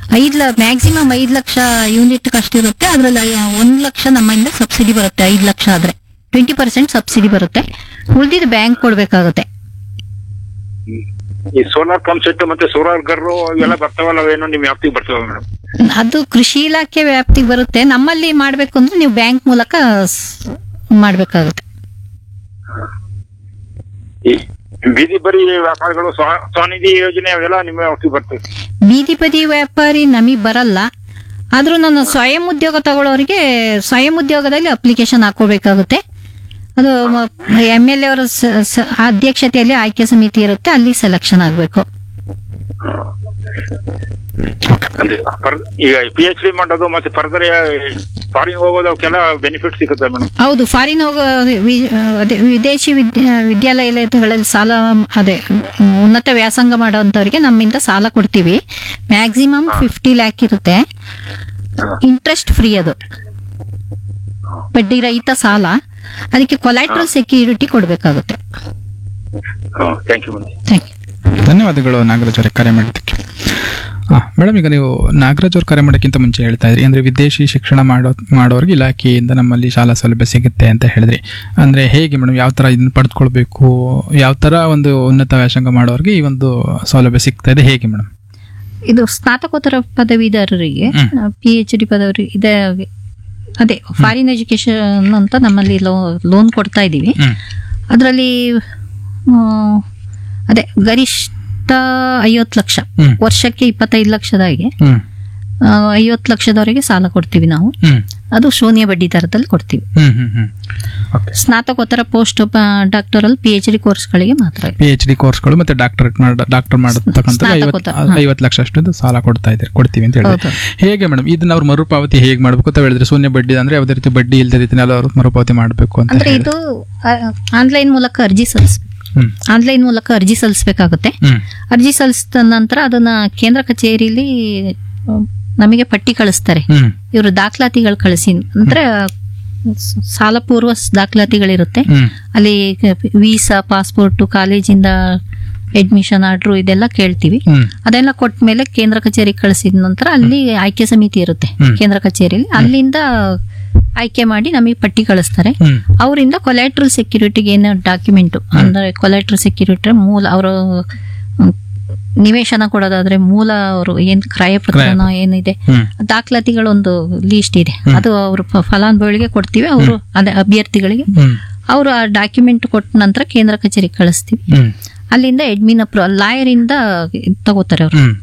ಐದ್ ಲ ಮ್ಯಾಕ್ಸಿಮಮ್ ಐದ್ ಲಕ್ಷ ಯೂನಿಟ್ ಅಷ್ಟಿರುತ್ತೆ ಅದ್ರಲ್ಲಿ ಐ- ಒಂದ್ ಲಕ್ಷ ನಮ್ಮಿಂದ ಸಬ್ಸಿಡಿ ಬರುತ್ತೆ ಐದ್ ಲಕ್ಷ ಆದ್ರೆ ಟ್ವೆಂಟಿ ಪರ್ಸೆಂಟ್ ಸಬ್ಸಿಡಿ ಬರುತ್ತೆ ಉಳಿದಿದ್ದು ಬ್ಯಾಂಕ್ ಕೊಡ್ಬೇಕಾಗುತ್ತೆ ಈ ಸೋಲಾರ್ ಪಂಪ್ ಸೆಟ್ ಮತ್ತೆ ಸೋಲಾರ್ ಗರ್ರು ಇವೆಲ್ಲ ಬರ್ತಾವಲ್ಲ ಅವೇನೋ ನಿಮ್ ವ್ಯಾಪ್ತಿಗೆ ಬರ್ತಾವ ಮೇಡಮ್ ಅದು ಕೃಷಿ ಇಲಾಖೆ ವ್ಯಾಪ್ತಿಗೆ ಬರುತ್ತೆ ನಮ್ಮಲ್ಲಿ ಮಾಡ್ಬೇಕು ಅಂದ್ರೆ ನೀವು ಬ್ಯಾಂಕ್ ಮೂಲಕ ಸ್- ಮಾಡ್ಬೇಕಾಗುತ್ತೆ ಈ ಬೀದಿ ಬರಿ ವ್ಯಾಪಾರಗಳು ಸ್ವ- ಸ್ವನಿಧಿ ಯೋಜನೆ ಅವೆಲ್ಲ ನಿಮ್ಮ ವ್ಯಾಪ್ತಿಗೆ ಬರ್ತವೆ ಬೀದಿ ಬದಿ ವ್ಯಾಪಾರಿ ನಮಗೆ ಬರಲ್ಲ ಆದ್ರೂ ನಾನು ಸ್ವಯಂ ಉದ್ಯೋಗ ತಗೊಳ್ಳೋರಿಗೆ ಸ್ವಯಂ ಉದ್ಯೋಗದಲ್ಲಿ ಅಪ್ಲಿಕೇಶನ್ ಹಾಕೋಬೇಕಾಗುತ್ತೆ ಅದು ಎಮ್ ಎಲ್ ಎ ಅವರ ಸ- ಸ- ಅಧ್ಯಕ್ಷತೆಯಲ್ಲಿ ಆಯ್ಕೆ ಸಮಿತಿ ಇರುತ್ತೆ ಅಲ್ಲಿ ಸೆಲೆಕ್ಷನ್ ಆಗಬೇಕು ಅಂದ್ರೆ ಫರ್- ಈಗ ಪಿ ಎಚ್ ಡಿ ಮಾಡೋದು ಮತ್ತೆ ಫರ್ದರ್ ಫಾರಿನ್ ಹೋಗೋದು ಅವಕ್ಕೆಲ್ಲ ಬೆನಿಫಿಟ್ ಸಿಗುತ್ತೆ ಮೇಡಮ್ ಹೌದು ಫಾರಿನ್ ಹೋಗೋ ವಿ- ಅದೇ ವಿದೇಶಿ ವಿದ್ಯಾ ವಿದ್ಯಾಲಯಗಳಲ್ಲಿ ಸಾಲ ಅದೇ ಉನ್ನತ ವ್ಯಾಸಂಗ ಮಾಡೋಂಥವ್ರಿಗೆ ನಮ್ಮಿಂದ ಸಾಲ ಕೊಡ್ತೀವಿ ಮ್ಯಾಕ್ಸಿಮಮ್ ಫಿಫ್ಟಿ ಲ್ಯಾಕ್ ಇರುತ್ತೆ ಇಂಟ್ರೆಸ್ಟ್ ಫ್ರೀ ಅದು ಬಡ್ಡಿ ರಹಿತ ಸಾಲ ಅದಕ್ಕೆ ಕೊಲಾಟ್ರಲ್ ಸೆಕ್ಯೂರಿಟಿ ಕೊಡಬೇಕಾಗುತ್ತೆ thank you madam thank you ಧನ್ಯವಾದಗಳು ನಾಗರಾಜ್ ಅವರೇ ಕರೆ ಮಾಡಿದ್ದಕ್ಕೆ ಮೇಡಮ್ ಈಗ ನೀವು ನಾಗರಾಜ್ ಅವ್ರು ಕರೆ ಮಾಡೋಕ್ಕಿಂತ ಮುಂಚೆ ಹೇಳ್ತಾ ಇದ್ರಿ ಅಂದ್ರೆ ವಿದೇಶಿ ಶಿಕ್ಷಣ ಮಾಡೋ ಮಾಡೋರಿಗೆ ಇಲಾಖೆಯಿಂದ ನಮ್ಮಲ್ಲಿ ಶಾಲಾ ಸೌಲಭ್ಯ ಸಿಗುತ್ತೆ ಅಂತ ಹೇಳಿದ್ರಿ ಅಂದ್ರೆ ಹೇಗೆ ಮೇಡಮ್ ಯಾವ ತರ ಇದನ್ನ ಪಡೆದುಕೊಳ್ಬೇಕು ಯಾವ ತರ ಒಂದು ಉನ್ನತ ವ್ಯಾಸಂಗ ಮಾಡೋರಿಗೆ ಈ ಒಂದು ಸೌಲಭ್ಯ ಸಿಗ್ತಾ ಇದೆ ಹೇಗೆ ಮೇಡಮ್ ಇದು ಸ್ನಾತಕೋತ್ತರ ಪದವೀಧರರಿಗೆ ಹ್ಮ್. ಪಿ ಎಚ್ ಡಿ ಪದವಿ ಇದೆ ಅದೇ ಫಾರಿನ್ ಎಜುಕೇಶನ್ ಅಂತ ನಮ್ಮಲ್ಲಿ ಲೋನ್ ಕೊಡ್ತಾ ಇದ್ದೀವಿ ಹ್ಮ್ ಅದರಲ್ಲಿ ಅದೇ ಗರಿಷ್ಠ ಐವತ್ತು ಲಕ್ಷ ಹ್ಮ್. ವರ್ಷಕ್ಕೆ ಇಪ್ಪತ್ತೈದು ಲಕ್ಷದಾಗೆ ಹ್ಮ್ ಐವತ್ತು ಲಕ್ಷದವರೆಗೆ ಸಾಲ ಕೊಡ್ತೀವಿ ನಾವು ಹ್ಮ್ ಅದು ಶೂನ್ಯ ಬಡ್ಡಿ ದರದಲ್ಲಿ ಕೊಡ್ತೀವಿ ಹ್ಮ್ ಹ್ಮ್ ಹ್ಮ್ ಓಕೆ ಸ್ನಾತಕೋತ್ತರ post doctoral P H D ಕೋರ್ಸ್ಗಳಿಗೆ ಮಾತ್ರ ಪಿ ಎಚ್ ಡಿ ಕೋರ್ಸ್ಗಳು ಮತ್ತೆ ಡಾಕ್ಟರೇಟ್ ಮಾಡ ಡಾಕ್ಟರ್ ಮಾಡತಕ್ಕಂಥ ಸ್ನಾತಕೋತ್ತರ, ಹಾ. ಐವತ್ತು ಲಕ್ಷ ಅಷ್ಟು ಸಾಲ ಕೊಡ್ತಾ ಇದ್ದಾರೆ ಕೊಡ್ತೀವಿ ಅಂತ ಹೇಳಿದ್ರೆ ಹೌದು. ಹೇಗೆ ಮೇಡಮ್ ಇದನ್ನ ಅವ್ರು ಮರುಪಾವತಿ ಹೇಗೆ ಮಾಡ್ಬೇಕು ಅಂತ ಹೇಳಿದ್ರೆ ಶೂನ್ಯ ಬಡ್ಡಿ ಅಂದ್ರೆ ಯಾವುದೇ ರೀತಿ ಬಡ್ಡಿ ಇಲ್ಲದ ರೀತಿನಲ್ಲಿ ಅವರು ಮರುಪಾವತಿ ಮಾಡಬೇಕು ಅಂತ ಅಂದ್ರೆ ಹೇಳಿ ಇದು ಆನ್ಲೈನ್ ಮೂಲಕ ಅರ್ಜಿ ಸಲ್ಲಿಸ್ಬೇಕು ಹ್ಮ್ ಆನ್ಲೈನ್ ಮೂಲಕ ಅರ್ಜಿ ಸಲ್ಲಿಸಬೇಕಾಗುತ್ತೆ ಹ್ಮ್ ಅರ್ಜಿ ಸಲ್ಲಿಸಿದ ನಂತರ ಅದನ್ನ ಕೇಂದ್ರ ಕಚೇರಿಲಿ ಆ, ನಮಗೆ ಪಟ್ಟಿ ಕಳಿಸ್ತಾರೆ ಹ್ಮ್ ಇವರು ದಾಖಲಾತಿಗಳು ಕಳಿಸಿ ಅಂದ್ರೆ ಸ- ಸಾಲ ಪೂರ್ವ ಸ್- ದಾಖಲಾತಿಗಳಿರುತ್ತೆ ಹ್ಮ್ ಅಲ್ಲಿ ವೀಸಾ ಪಾಸ್ಪೋರ್ಟ್ ಕಾಲೇಜಿಂದ ಅಡ್ಮಿಷನ್ ಆರ್ಡ್ರು ಇದೆಲ್ಲ ಕೇಳ್ತೀವಿ ಹ್ಮ್ ಅದೆಲ್ಲ ಕೊಟ್ಟ ಮೇಲೆ ಕೇಂದ್ರ ಕಚೇರಿಗೆ ಕಳಿಸಿದ ನಂತರ ಅಲ್ಲಿ ಆಯ್ಕೆ ಸಮಿತಿ ಇರುತ್ತೆ ಹ್ಮ್. ಕೇಂದ್ರ ಕಚೇರಿಯಲ್ಲಿ ಅಲ್ಲಿಂದ ಆಯ್ಕೆ ಮಾಡಿ ನಮಗೆ ಪಟ್ಟಿ ಕಳಿಸ್ತಾರೆ ಹ್ಮ್ ಅವರಿಂದ ಕೊಲ್ಯಾಟ್ರಲ್ ಸೆಕ್ಯೂರಿಟಿಗೆ ಏನು ಡಾಕ್ಯುಮೆಂಟ್ ಅಂದ್ರೆ ಕೊಲ್ಯಾಟ್ರಲ್ ಸೆಕ್ಯೂರಿಟಿ ಮೂಲ ಅವರು ನಿವೇಶನ ಕೊಡೋದಾದ್ರೆ ಮೂಲ ಅವರು ಏನ್ ಕ್ರಯ ಪತ್ರನೋ ಏನಿದೆ ಹ್ಮ್ ದಾಖಲಾತಿಗಳೊಂದು ಲೀಸ್ಟ್ ಇದೆ ಅದು ಅವರು ಫಲಾನುಭವಿಗಳಿಗೆ ಕೊಡ್ತೀವಿ ಅವರು ಅದೇ ಅಭ್ಯರ್ಥಿಗಳಿಗೆ ಹ್ಮ್ ಅವರು ಆ ಡಾಕ್ಯುಮೆಂಟ್ ಕೊಟ್ಟ ನಂತರ ಕೇಂದ್ರ ಕಚೇರಿಗೆ ಕಳಿಸ್ತೀವಿ ಹ್ಮ್ ಅಲ್ಲಿಂದ ಅಡ್ಮಿನ್ ಅಪ್ರೂ ಲಾಯರ್ ಇಂದ ಇದ್ ತಗೋತಾರೆ ಅವರು ಹ್ಮ್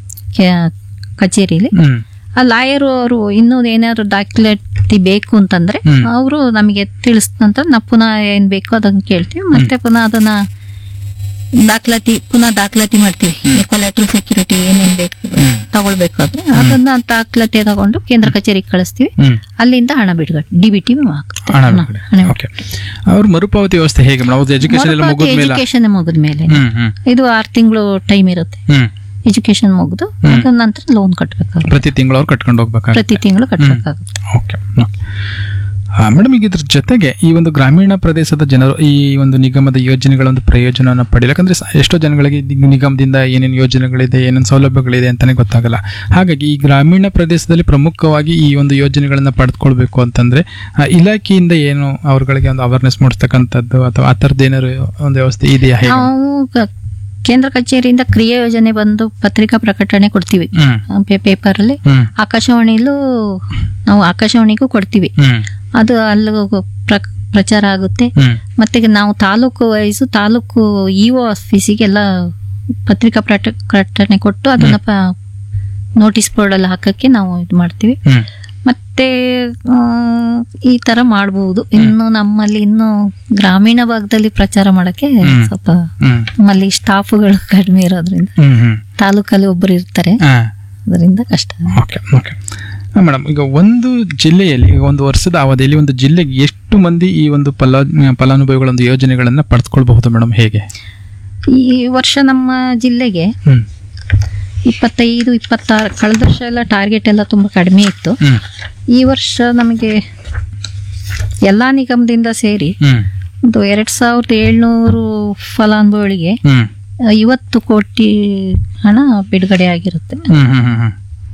ಕಚೇರಿಲಿ ಹ್ಮ್ ಆ ಲಾಯರು ಅವರು ಇನ್ನೂ ಏನಾದ್ರು ದಾಖಲಾತಿ ಬೇಕು ಅಂತಂದ್ರೆ ಹ್ಮ್. ಅವರು ನಮಗೆ ತಿಳಿಸಿದ ನಂತರ ನಾವು ಪುನಃ ಏನ್ ಬೇಕೋ ಅದನ್ನ ಕೇಳ್ತೀವಿ ಮತ್ತೆ ಪುನಃ ಅದನ್ನ ದಾಖಲಾತಿ ಪುನಃ ದಾಖಲಾತಿ ಮಾಡ್ತೀವಿ ಕೊಲೆಟ್ರಲ್ ಸೆಕ್ಯೂರಿಟಿ ಏನೇನ್ ಬೇಕು ತಗೊಳ್ಬೇಕು ಅಂದ್ರೆ ಅದನ್ನ ದಾಖಲಾತಿ ತಗೊಂಡು ಕೇಂದ್ರ ಕಚೇರಿಗೆ ಕಳಿಸ್ತೀವಿ ಹ್ಮ್ ಅಲ್ಲಿಂದ ಹಣ ಬಿಡುಗಡೆ ಡಿ ಬಿ ಟಿ ಹಣ ಬಿಡುಗಡೆ. ಓಕೆ ಅವ್ರ ಮರುಪಾವತಿ ವ್ಯವಸ್ಥೆ ಹೇಗೆ ಮೇಡಮ್ ಅವ್ರದ್ದು ಎಜುಕೇಶನ್ ಎಲ್ಲ ಮುಗಿದ ಮೇಲೆ ಎಜುಕೇಶನ್ ಮುಗಿದ ಮೇಲೆ ಹ್ಮ್ ಹ್ಮ್ ಇದು ಆರು ತಿಂಗಳು ಟೈಮ್ ಇರುತ್ತೆ ಹ್ಮ್ ಎಜುಕೇಶನ್ ಮುಗಿದು ಅದ ನಂತರ ಲೋನ್ ಕಟ್ಟಬೇಕಾಗುತ್ತೆ ಪ್ರತಿ ತಿಂಗಳು ಅವ್ರು ಕಟ್ಕೊಂಡು ಹೋಗ್ಬೇಕಾಗುತ್ತೆ ಪ್ರತಿ ತಿಂಗಳು ಕಟ್ಟಬೇಕಾಗುತ್ತೆ ಓಕೆ ಮೇಡಮ್ ಈಗ ಇದ್ರ ಜೊತೆಗೆ ಈ ಒಂದು ಗ್ರಾಮೀಣ ಪ್ರದೇಶದ ಜನರು ಈ ಒಂದು ನಿಗಮದ ಯೋಜನೆಗಳ ಒಂದು ಪ್ರಯೋಜನವನ್ನು ಪಡೆಯಲು ಯಾಕಂದ್ರೆ ಸ- ಎಷ್ಟೋ ಜನಗಳಿಗೆ ಈ ನಿಗಮದಿಂದ ಏನೇನು ಯೋಜನೆಗಳಿದೆ ಏನೇನು ಸೌಲಭ್ಯಗಳಿದೆ ಅಂತಾನೆ ಗೊತ್ತಾಗಲ್ಲ ಹಾಗಾಗಿ ಈ ಗ್ರಾಮೀಣ ಪ್ರದೇಶದಲ್ಲಿ ಪ್ರಮುಖವಾಗಿ ಈ ಒಂದು ಯೋಜನೆಗಳನ್ನ ಪಡೆದುಕೊಳ್ಬೇಕು ಅಂತಂದ್ರೆ ಆ, ಇಲಾಖೆಯಿಂದ ಏನು ಅವ್ರಗಳಿಗೆ ಒಂದು ಅವೇರ್ನೆಸ್ ಮೂಡಿಸ್ತಕ್ಕಂಥದ್ದು ಅಥವಾ ಆ ಥರದ್ದು ಏನಾದ್ರು ಒಂದು ವ್ಯವಸ್ಥೆ ಇದೆಯಾ ಹೇಗೆ ನಾವು ಕ- ಕೇಂದ್ರ ಕಚೇರಿಯಿಂದ ಕ್ರಿಯಾ ಯೋಜನೆ ಬಂದು ಪತ್ರಿಕಾ ಪ್ರಕಟಣೆ ಕೊಡ್ತೀವಿ ಹ್ಮ್ ಪೇಪರ್ ಅಲ್ಲಿ ಹ್ಮ್ ಆಕಾಶವಾಣಿಲೂ ನಾವು ಆಕಾಶವಾಣಿಗೂ ಕೊಡ್ತೀವಿ ಹ್ಮ್ ಅದು ಅಲ್ಲಿ ಪ್ರ- ಪ್ರಚಾರ ಆಗುತ್ತೆ ಹ್ಮ್ ಮತ್ತೆ ನಾವು ತಾಲೂಕು ವೈಸು ತಾಲೂಕು ಇಒ ಆಫೀಸಿಗೆಲ್ಲ ಪತ್ರಿಕಾ ಪ್ರಟ- ಪ್ರಕಟಣೆ ಕೊಟ್ಟು ಅದನ್ನ ನೋಟಿಸ್ ಬೋರ್ಡ್ ಅಲ್ಲಿ ಹಾಕಕ್ಕೆ ನಾವು ಇದು ಮಾಡ್ತೀವಿ ಹ್ಮ್ ಮತ್ತೆ ಆ, ಈ ತರ ಮಾಡಬಹುದು ಇನ್ನು ನಮ್ಮಲ್ಲಿ ಇನ್ನು ಗ್ರಾಮೀಣ ಭಾಗದಲ್ಲಿ ಪ್ರಚಾರ ಮಾಡಕ್ಕೆ ಹ್ಮ್. ಸ್ವಲ್ಪ ಹ್ಮ್ ನಮ್ಮಲ್ಲಿ ಸ್ಟಾಫ್ಗಳು ಕಡಿಮೆ ಇರೋದ್ರಿಂದ ಹ್ಮ್ ಹ್ಮ್ ತಾಲೂಕಲ್ಲಿ ಒಬ್ಬರು ಇರ್ತಾರೆ ಹಾ ಅದರಿಂದ ಕಷ್ಟ ಓಕೆ ಓಕೆ ಮೇಡಮ್ ಈಗ ಒಂದು ಜಿಲ್ಲೆಯಲ್ಲಿ ಈಗ ಒಂದು ವರ್ಷದ ಅವಧಿಯಲ್ಲಿ ಒಂದು ಜಿಲ್ಲೆಗೆ ಎಷ್ಟು ಮಂದಿ ಈ ಒಂದು ಫಲ ಫಲಾನುಭವಿಗಳ ಒಂದು ಯೋಜನೆಗಳನ್ನ ಪಡೆದುಕೊಳ್ಬಹುದು ಮೇಡಮ್ ಹೇಗೆ ಈ ವರ್ಷ ನಮ್ಮ ಜಿಲ್ಲೆಗೆ ಹ್ಮ್ ಇಪ್ಪತ್ತೈದು ಇಪ್ಪತ್ತಾರು ಕಳೆದ ವರ್ಷ ಎಲ್ಲ ಟಾರ್ಗೆಟ್ ಎಲ್ಲ ತುಂಬಾ ಕಡಿಮೆ ಇತ್ತು ಹ್ಮ್ ಈ ವರ್ಷ ನಮಗೆ ಎಲ್ಲಾ ನಿಗಮದಿಂದ ಸೇರಿ ಹ್ಮ್ ಒಂದು ಎರಡ್ ಸಾವಿರದ ಏಳ್ನೂರು ಫಲಾನುಭವಿಗಳಿಗೆ ಹ್ಮ್ ಐವತ್ತು ಕೋಟಿ ಹಣ ಬಿಡುಗಡೆ ಆಗಿರುತ್ತೆ ಹ್ಮ್ ಹ್ಮ್ ಹ್ಮ್ ಹ್ಮ್